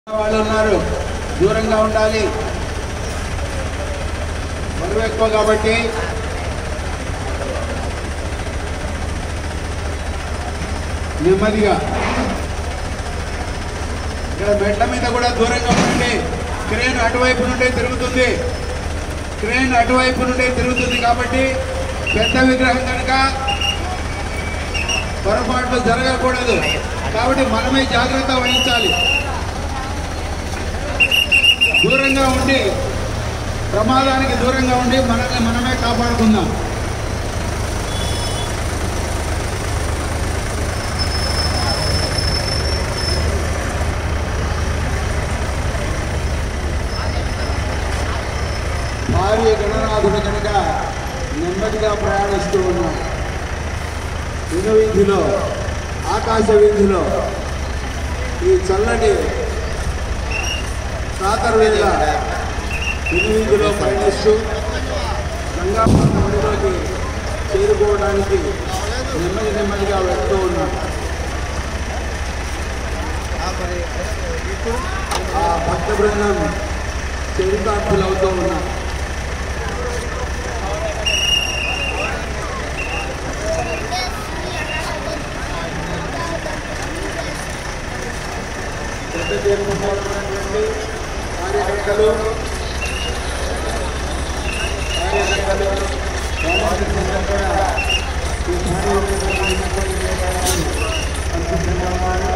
వాళ్ళు ఉన్నారు దూరంగా ఉండాలి బరువు ఎక్కువ కాబట్టి నెమ్మదిగా ఇక్కడ మెట్ల మీద కూడా దూరంగా ఉండండి క్రేన్ అటువైపు నుండే తిరుగుతుంది క్రేన్ అటువైపు నుండే తిరుగుతుంది కాబట్టి పెద్ద విగ్రహం కనుక పొరపాట్లు జరగకూడదు కాబట్టి మనమే జాగ్రత్త వహించాలి దూరంగా ఉండి ప్రమాదానికి దూరంగా ఉండి మనల్ని మనమే కాపాడుకుందాం భారీ గణనాథుడు కనుక నెమ్మదిగా ప్రయాణిస్తూ ఉన్నాం విను వీధిలో ఆకాశ వీధిలో ఈ చల్లని సాతర్వేళ విను వీధిలో పయనిస్తూ గంగామాత ఒడిలోకి చేరుకోవడానికి నెమ్మది నెమ్మదిగా వెళ్తూ ఉన్నాం ఆ భక్త బృందం చరితార్థులు అవుతూ ఉన్నాం పెద్ద చేరుకున్నటువంటి కార్యకర్తలు కార్యకర్తలు రామకృష్ణ కూడా ఈ కార్యక్రమాన్ని అనుకుంటున్నారు.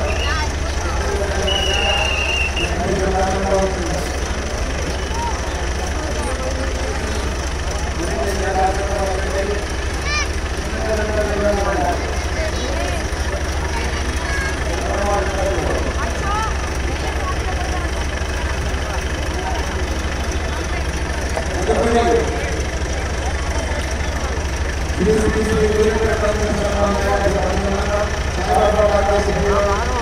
తదుపరి శ్రీ శ్రీ శ్రీ వీరభద్ర స్వామి వారి సాయిబాబా వారి శ్రీ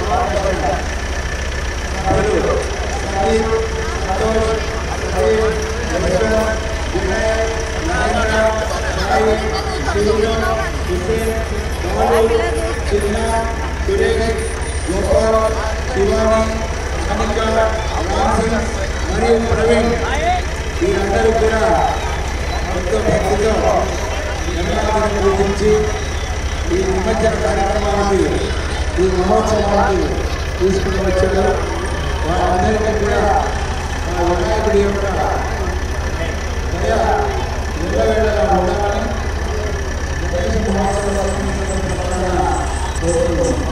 సభ్యులు సాయి సంతోష్ సాయి యశ్వంత్ వినయ్ నారాయణ సాయి శివుడు హుసేన్ బాలు చిన్న సురేష్ గోపాల్ శివాని అనిక రామ్సింగ్ మరియు ప్రవీణ్ వీరందరూ కూడా ఎంతో భక్తితో జన్మదినం గురించి ఈ నిమజ్జన కార్యక్రమానికి ఈ మహోత్సవానికి తీసుకుని వచ్చారు వారందరికీ కూడా ఆ వినాయకుడి యొక్క దయ నిలవేళగా ఉండాలని గణేష్ మహోత్సవాలను కోరుతున్నాను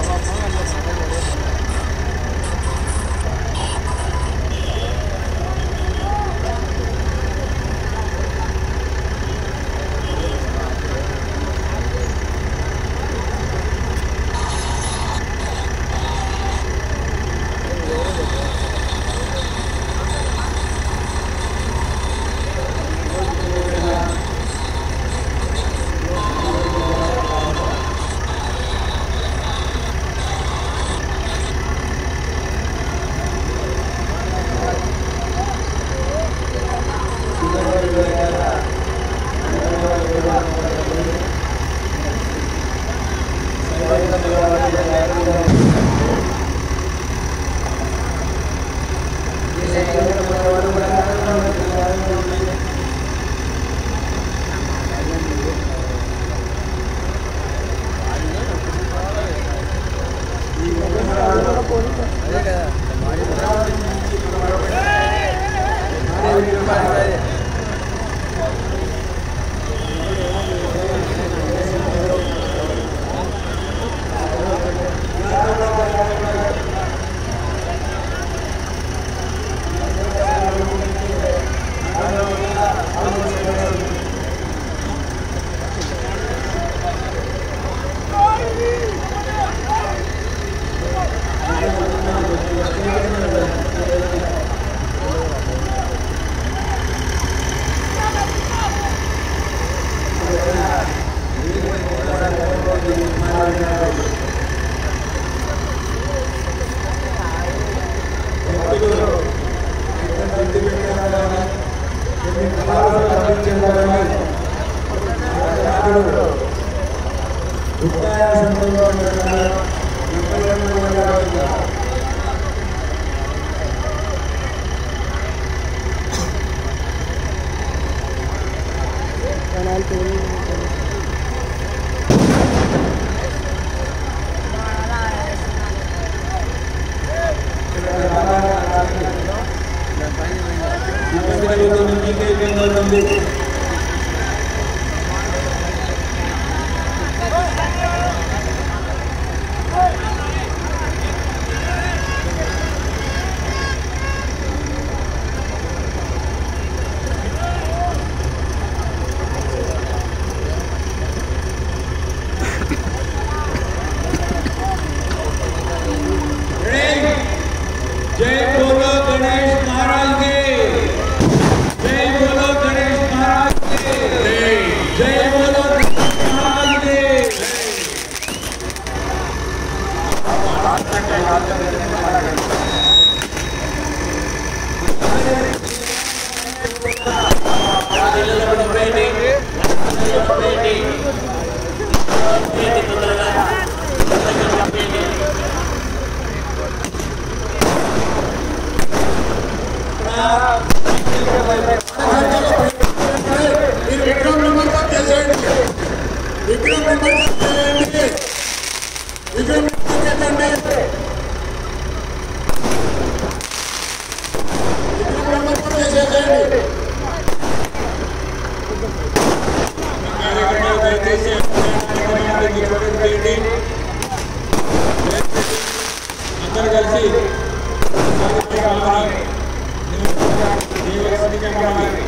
చంపేయండి చంపేయండి తొందరగా తొందరగా చంపేయండి మీరు విక్రమ్ నిమజ్జనం చేసేయండి విక్రమ్ నిమజ్జనం చేయండి విక్రమ్ నిమజ్జనం చేయండి విక్రమ్ నిమజ్జనం చేసేయండి కార్యక్రమాలు దయచేసి కార్యక్రమాన్ని విజయవంతం చేయండి. అందరూ కలిసి కార్యక్రమాన్ని చేయవలసిందిగా మనవి.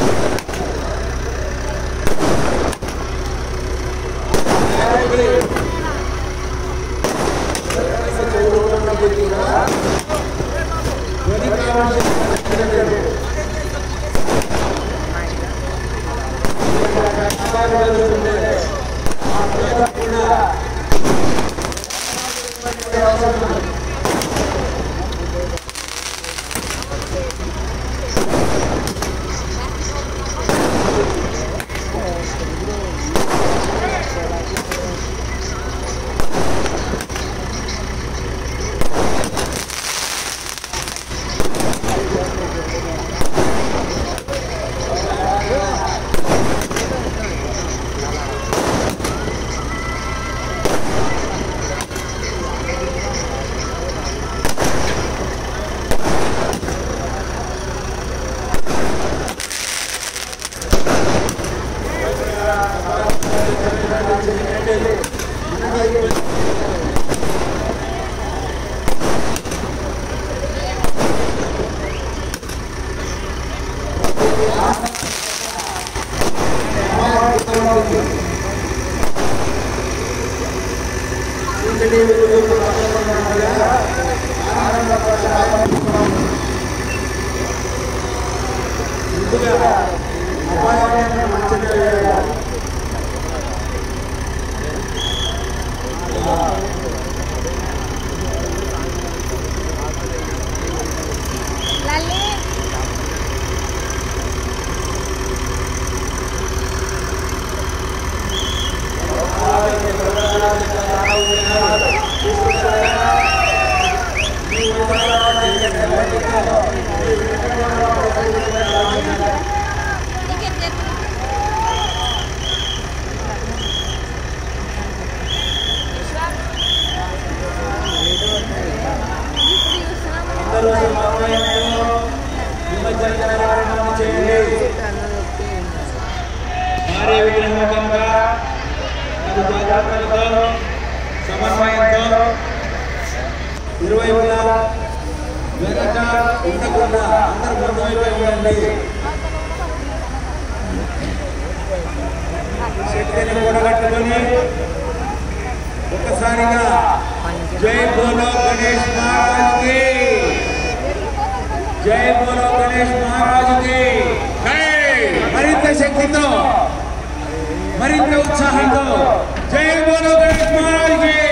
లల్లి టికెట్ చెప్పు ఇప్పుడు చూస్తున్నాము అందరూ సమన్వయంతో నిమజ్జన కార్యక్రమాన్ని చేయండి భారీ విగ్రహం కనుక అది జాగ్రత్తలతో సమన్వయంతో ఇరువైపులా వెనక ఉండకుండా అందరూ ముందు వైపే ఉండండి శక్తిని కూడగట్టుకొని ఒక్కసారిగా జై బోలో గణేష్ మహారాజ్ కి జై బోలో గణేష్ మహారాజ్ కి మరింత శక్తితో మరింత ఉత్సాహంతో జై బోలో గణేష్ మహారాజ్ కి